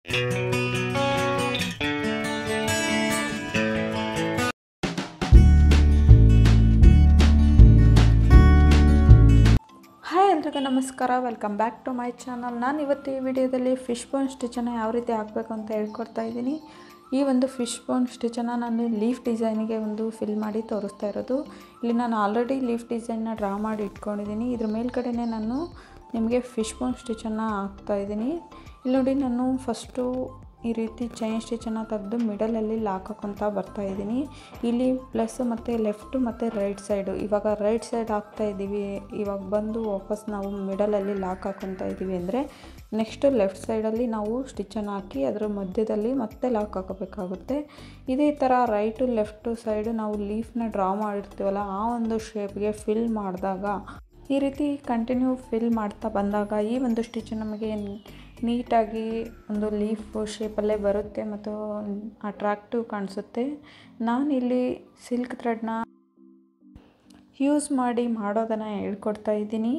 hi ಎಲ್ರಿಗೂ ನಮಸ್ಕಾರ welcome back to my channel ನಾನು ಇವತ್ತು ಈ ವಿಡಿಯೋದಲ್ಲಿ ಫಿಶ್ ಬೋನ್ ಸ್ಟಿಚನ್ನು ಯಾವ ರೀತಿ ಹಾಕಬೇಕು ಅಂತ ಹೇಳ್ಕೊಡ್ತಾ ಇದ್ದೀನಿ ಈ ಒಂದು ಫಿಶ್ ಬೋನ್ ಸ್ಟಿಚನ್ನು ನಾನು ಲೀಫ್ ಡಿಸೈನಿಗೆ ಒಂದು ಫಿಲ್ ಮಾಡಿ ತೋರಿಸ್ತಾ ಇರೋದು ಇಲ್ಲಿ ನಾನು ಆಲ್ರೆಡಿ ಲೀಫ್ ಡಿಸೈನ್ನ ಡ್ರಾ ಮಾಡಿ ಇಟ್ಕೊಂಡಿದ್ದೀನಿ ಇದ್ರ ಮೇಲ್ಗಡೆನೇ ನಾನು ನಿಮಗೆ ಫಿಶ್ ಬೋನ್ ಸ್ಟಿಚನ್ನು ಹಾಕ್ತಾ ಇದ್ದೀನಿ ಇಲ್ಲಿ ನೋಡಿ ನಾನು ಫಸ್ಟು ಈ ರೀತಿ ಚೈನ್ ಸ್ಟಿಚನ್ನು ತೆಗೆದು ಮಿಡಲಲ್ಲಿ ಲಾಕ್ ಹಾಕೊತಾ ಬರ್ತಾ ಇದ್ದೀನಿ ಇಲ್ಲಿ ಪ್ಲಸ್ ಮತ್ತು ಲೆಫ್ಟು ಮತ್ತು ರೈಟ್ ಸೈಡು ಇವಾಗ ರೈಟ್ ಸೈಡ್ ಹಾಕ್ತಾ ಇದ್ದೀವಿ ಇವಾಗ ಬಂದು ವಾಪಸ್ ನಾವು ಮಿಡಲಲ್ಲಿ ಲಾಕ್ ಹಾಕೊತಾ ಇದ್ದೀವಿ ಅಂದರೆ ನೆಕ್ಸ್ಟ್ ಲೆಫ್ಟ್ ಸೈಡಲ್ಲಿ ನಾವು ಸ್ಟಿಚನ್ನು ಹಾಕಿ ಅದರ ಮಧ್ಯದಲ್ಲಿ ಮತ್ತೆ ಲಾಕ್ ಹಾಕೋಬೇಕಾಗುತ್ತೆ ಇದೇ ಥರ ರೈಟು ಲೆಫ್ಟು ಸೈಡು ನಾವು ಲೀಫ್ನ ಡ್ರಾ ಮಾಡಿರ್ತೀವಲ್ಲ ಆ ಒಂದು ಶೇಪ್ಗೆ ಫಿಲ್ ಮಾಡಿದಾಗ ಈ ರೀತಿ ಕಂಟಿನ್ಯೂ ಫಿಲ್ ಮಾಡ್ತಾ ಬಂದಾಗ ಈ ಒಂದು ಸ್ಟಿಚ್ ನಮಗೆ ನೀಟಾಗಿ ಒಂದು ಲೀಫ್ ಶೇಪಲ್ಲೇ ಬರುತ್ತೆ ಮತ್ತು ಅಟ್ರಾಕ್ಟಿವ್ ಕಾಣಿಸುತ್ತೆ ನಾನಿಲ್ಲಿ ಸಿಲ್ಕ್ ಥ್ರೆಡ್ನ ಯೂಸ್ ಮಾಡಿ ಮಾಡೋದನ್ನು ಹೇಳ್ಕೊಡ್ತಾ ಇದ್ದೀನಿ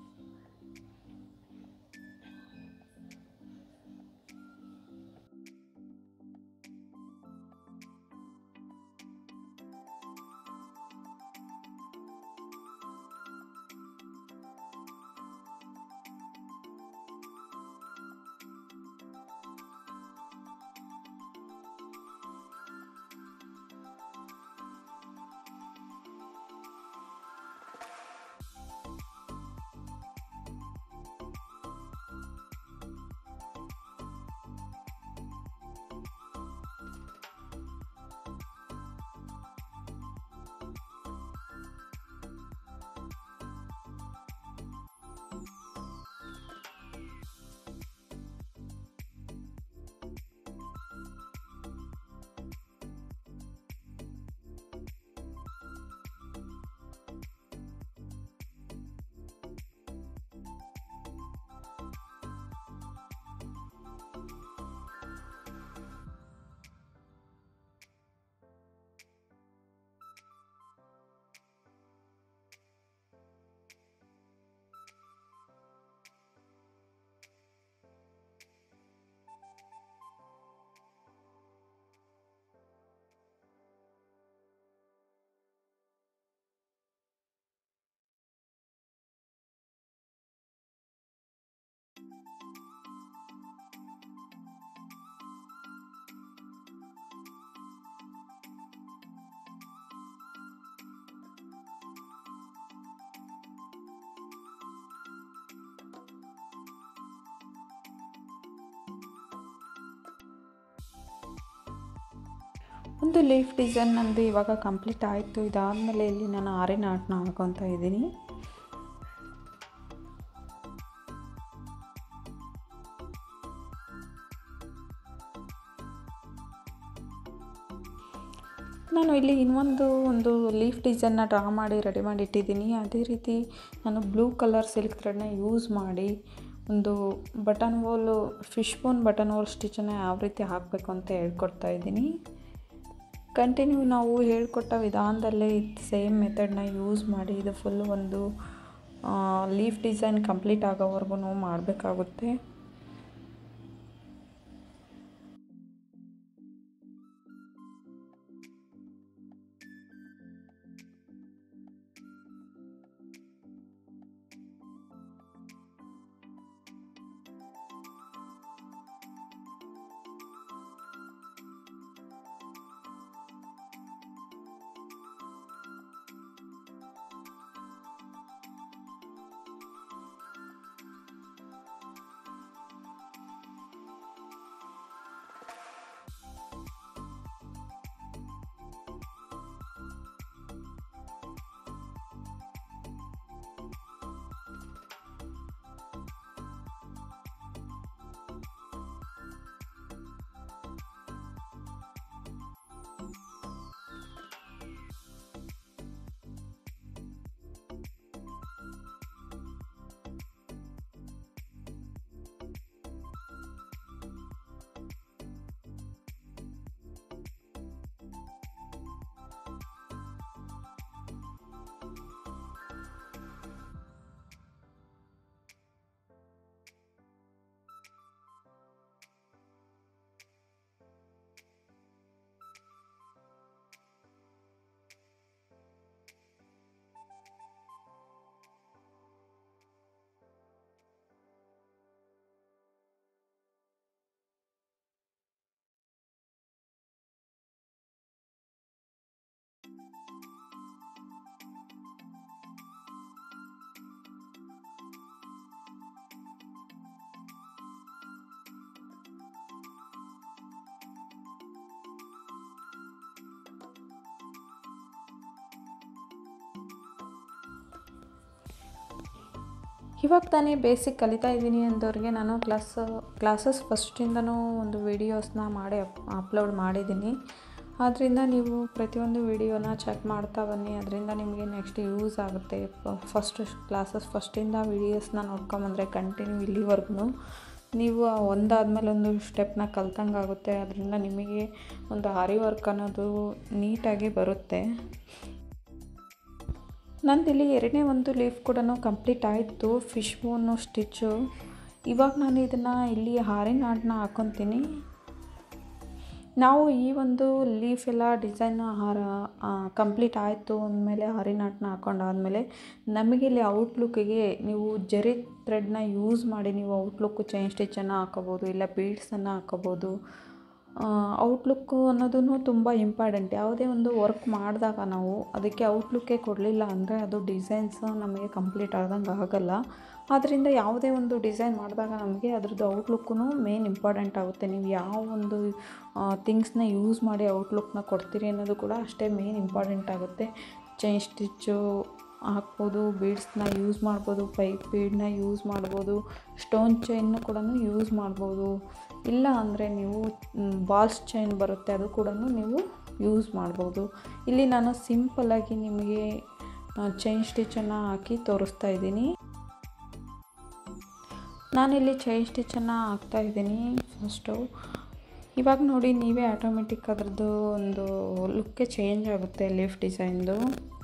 ಒಂದು ಲೀಫ್ ಡಿಸೈನ್ ನಂದು ಇವಾಗ ಕಂಪ್ಲೀಟ್ ಆಯಿತು ಇದಾದಮೇಲೆ ಇಲ್ಲಿ ನಾನು ಆರಿನ ಆರ್ಟ್ನ ಹಾಕೊತಾ ಇದ್ದೀನಿ ನಾನು ಇಲ್ಲಿ ಇನ್ನೊಂದು ಒಂದು ಲೀಫ್ ಡಿಸೈನ್ನ ಡ್ರಾ ಮಾಡಿ ರೆಡಿ ಮಾಡಿ ಇಟ್ಟಿದ್ದೀನಿ ಅದೇ ರೀತಿ ನಾನು ಬ್ಲೂ ಕಲರ್ ಸಿಲ್ಕ್ ಥ್ರೆಡ್ನ ಯೂಸ್ ಮಾಡಿ ಒಂದು button hole fish bone button hole ಸ್ಟಿಚನ್ನು ಯಾವ ರೀತಿ ಹಾಕಬೇಕು ಅಂತ ಹೇಳ್ಕೊಡ್ತಾ ಇದ್ದೀನಿ ಕಂಟಿನ್ಯೂ ನಾವು ಹೇಳ್ಕೊಟ್ಟ ವಿಧಾನದಲ್ಲೇ ಸೇಮ್ ಮೆಥಡ್ನ ಯೂಸ್ ಮಾಡಿ ಇದು ಫುಲ್ ಒಂದು ಲೀಫ್ ಡಿಸೈನ್ ಕಂಪ್ಲೀಟ್ ಆಗೋವರೆಗೂ ಮಾಡಬೇಕಾಗುತ್ತೆ ಇವಾಗ ತಾನೇ ಬೇಸಿಕ್ ಕಲಿತಾ ಇದ್ದೀನಿ ಅಂದವ್ರಿಗೆ ನಾನು ಕ್ಲಾಸ್ ಕ್ಲಾಸಸ್ ಫಸ್ಟಿಂದನೂ ಒಂದು ವೀಡಿಯೋಸ್ನ ಮಾಡಿ ಅಪ್ ಅಪ್ಲೋಡ್ ಮಾಡಿದ್ದೀನಿ ಆದ್ದರಿಂದ ನೀವು ಪ್ರತಿಯೊಂದು ವೀಡಿಯೋನ ಚೆಕ್ ಮಾಡ್ತಾ ಬನ್ನಿ ಅದರಿಂದ ನಿಮಗೆ ನೆಕ್ಸ್ಟ್ ಯೂಸ್ ಆಗುತ್ತೆ ಫಸ್ಟ್ ಕ್ಲಾಸಸ್ ಫಸ್ಟಿಂದ ವೀಡಿಯೋಸ್ನ ನೋಡ್ಕೊಂಬಂದರೆ ಕಂಟಿನ್ಯೂ ಇಲ್ಲಿವರೆಗೂ ನೀವು ಒಂದಾದ್ಮೇಲೆ ಒಂದು ಸ್ಟೆಪ್ನ ಕಲ್ತಂಗೆ ಆಗುತ್ತೆ ಅದರಿಂದ ನಿಮಗೆ ಒಂದು ಆರಿ ವರ್ಕ್ ಅನ್ನೋದು ನೀಟಾಗಿ ಬರುತ್ತೆ ನಂದಿಲ್ಲಿ ಎರಡನೇ ಒಂದು ಲೀಫ್ ಕೂಡ ಕಂಪ್ಲೀಟ್ ಆಯಿತು ಫಿಶ್ ಬೋನು ಸ್ಟಿಚ್ಚು ಇವಾಗ ನಾನು ಇದನ್ನು ಇಲ್ಲಿ ಹಾರಿನ ಹಾಡನ್ನ ಹಾಕೊತೀನಿ ನಾವು ಈ ಒಂದು ಲೀಫ್ ಎಲ್ಲ ಡಿಸೈನ್ ಹಾರ ಕಂಪ್ಲೀಟ್ ಆಯಿತು ಅಂದಮೇಲೆ ಹಾರಿನ ಹಾಡನ್ನ ಹಾಕೊಂಡಾದ್ಮೇಲೆ ನಮಗೆ ಇಲ್ಲಿ ಔಟ್ಲುಕ್ಕಿಗೆ ನೀವು ಜರಿ ಥ್ರೆಡ್ನ ಯೂಸ್ ಮಾಡಿ ನೀವು ಔಟ್ಲುಕ್ ಚೈನ್ ಸ್ಟಿಚನ್ನು ಹಾಕೋಬೋದು ಇಲ್ಲ ಬೀಡ್ಸನ್ನು ಹಾಕೋಬೋದು ಔಟ್ಲುಕ್ಕು ಅನ್ನೋದೂ ತುಂಬ ಇಂಪಾರ್ಟೆಂಟ್ ಯಾವುದೇ ಒಂದು ವರ್ಕ್ ಮಾಡಿದಾಗ ನಾವು ಅದಕ್ಕೆ ಔಟ್ಲುಕ್ಕೇ ಕೊಡಲಿಲ್ಲ ಅಂದರೆ ಅದು ಡಿಸೈನ್ಸ್ ನಮಗೆ ಕಂಪ್ಲೀಟ್ ಆದಂಗೆ ಆಗಲ್ಲ ಆದ್ದರಿಂದ ಯಾವುದೇ ಒಂದು ಡಿಸೈನ್ ಮಾಡಿದಾಗ ನಮಗೆ ಅದ್ರದ್ದು ಔಟ್ಲುಕ್ಕೂ ಮೇನ್ ಇಂಪಾರ್ಟೆಂಟ್ ಆಗುತ್ತೆ ನೀವು ಯಾವ ಒಂದು ಥಿಂಗ್ಸ್ನ ಯೂಸ್ ಮಾಡಿ ಔಟ್ಲುಕ್ನ ಕೊಡ್ತೀರಿ ಅನ್ನೋದು ಕೂಡ ಅಷ್ಟೇ ಮೇನ್ ಇಂಪಾರ್ಟೆಂಟ್ ಆಗುತ್ತೆ ಚೈನ್ ಸ್ಟಿಚ್ಚು ಹಾಕ್ಬೋದು ಬೀಡ್ಸ್ನ ಯೂಸ್ ಮಾಡ್ಬೋದು ಪೈಪ್ ಬೀಡನ್ನ ಯೂಸ್ ಮಾಡ್ಬೋದು ಸ್ಟೋನ್ ಚೈನ್ನು ಕೂಡ ಯೂಸ್ ಮಾಡ್ಬೋದು ಇಲ್ಲ ಅಂದರೆ ನೀವು ಬಾಲ್ಸ್ ಚೈನ್ ಬರುತ್ತೆ ಅದು ಕೂಡ ನೀವು ಯೂಸ್ ಮಾಡ್ಬೋದು ಇಲ್ಲಿ ನಾನು ಸಿಂಪಲ್ಲಾಗಿ ನಿಮಗೆ ಚೈನ್ ಸ್ಟಿಚನ್ನು ಹಾಕಿ ತೋರಿಸ್ತಾ ಇದ್ದೀನಿ ನಾನಿಲ್ಲಿ ಚೈನ್ ಸ್ಟಿಚನ್ನು ಹಾಕ್ತಾ ಇದ್ದೀನಿ ಫಸ್ಟು ಇವಾಗ ನೋಡಿ ನೀವೇ ಆಟೋಮೆಟಿಕ್ ಅದರದ್ದು ಒಂದು ಲುಕ್ಕೇ ಚೇಂಜ್ ಆಗುತ್ತೆ ಲೀಫ್ ಡಿಸೈನ್ದು